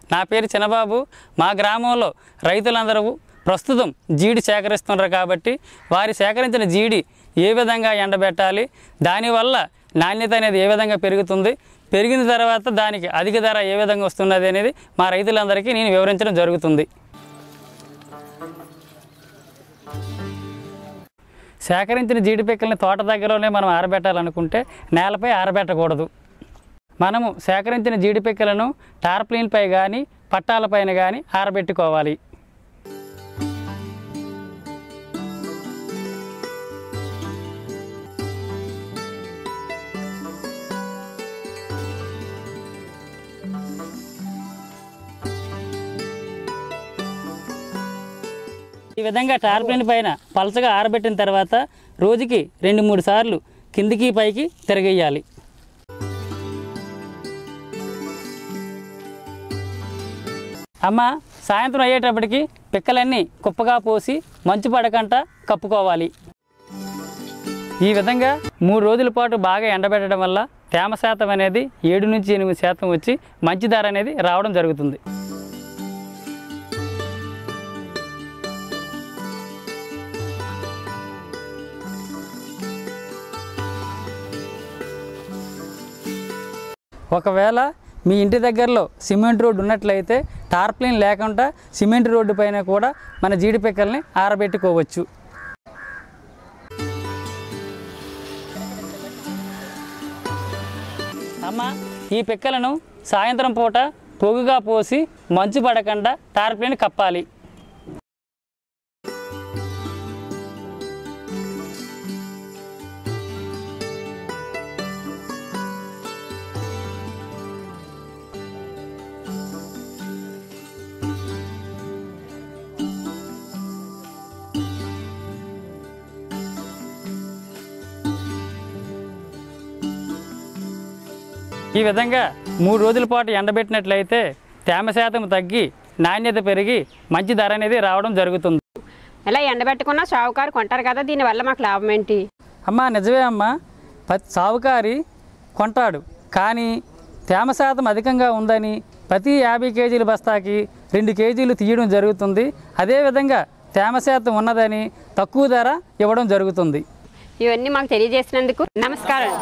నా పేరు చిన్నబాబు మా గ్రామంలో రైతులందరూ ప్రస్తుతం జీడి సేకరిస్తున్నారు కాబట్టి వారి సేకరించిన జీడి ఏ విధంగా ఎండబెట్టాలి దానివల్ల నాణ్యత అనేది ఏ విధంగా పెరుగుతుంది పెరిగిన తర్వాత దానికి అధిక ధర ఏ విధంగా వస్తున్నది అనేది మా రైతులందరికీ నేను వివరించడం జరుగుతుంది సేకరించిన జీడి పిక్కల్ని తోట దగ్గరలోనే మనం ఆరబెట్టాలనుకుంటే నేలపై ఆరబెట్టకూడదు మనము సేకరించిన జీడి పిక్కలను టార్ప్లిన్పై కానీ పట్టాలపైన కానీ ఆరబెట్టుకోవాలి ఈ విధంగా టార్ప్లిన్ పైన పలచగా ఆరబెట్టిన తర్వాత రోజుకి రెండు మూడు సార్లు కిందికి పైకి తిరగేయాలి అమ్మ సాయంత్రం అయ్యేటప్పటికి పిక్కలన్నీ కుప్పగా పోసి మంచు పడకంట కప్పుకోవాలి ఈ విధంగా మూడు రోజుల పాటు బాగా ఎండబెట్టడం వల్ల తేమ శాతం అనేది ఏడు నుంచి ఎనిమిది శాతం వచ్చి మంచి ధర అనేది రావడం జరుగుతుంది ఒకవేళ మీ ఇంటి దగ్గరలో సిమెంట్ రోడ్డు ఉన్నట్లయితే టార్ప్లిన్ లేకుండా సిమెంట్ రోడ్డు పైన కూడా మన జీడి పిక్కల్ని ఆరబెట్టుకోవచ్చు అమ్మ ఈ పిక్కలను సాయంత్రం పూట పొగుగా పోసి మంచు పడకుండా టార్ప్లిన్ కప్పాలి ఈ విధంగా మూడు రోజుల పాటు ఎండబెట్టినట్లయితే తేమ శాతం తగ్గి నాణ్యత పెరిగి మంచి ధర అనేది రావడం జరుగుతుంది ఇలా ఎండబెట్టుకున్నా షావుకారు కొంటారు కదా దీనివల్ల మాకు లాభం ఏంటి అమ్మా నిజమే అమ్మా ప్రతి సావుకారి కొంటాడు కానీ తేమ శాతం అధికంగా ఉందని ప్రతి యాభై కేజీల బస్తాకి రెండు కేజీలు తీయడం జరుగుతుంది అదేవిధంగా తేమ శాతం ఉన్నదని తక్కువ ధర ఇవ్వడం జరుగుతుంది ఇవన్నీ మాకు తెలియజేసినందుకు నమస్కారం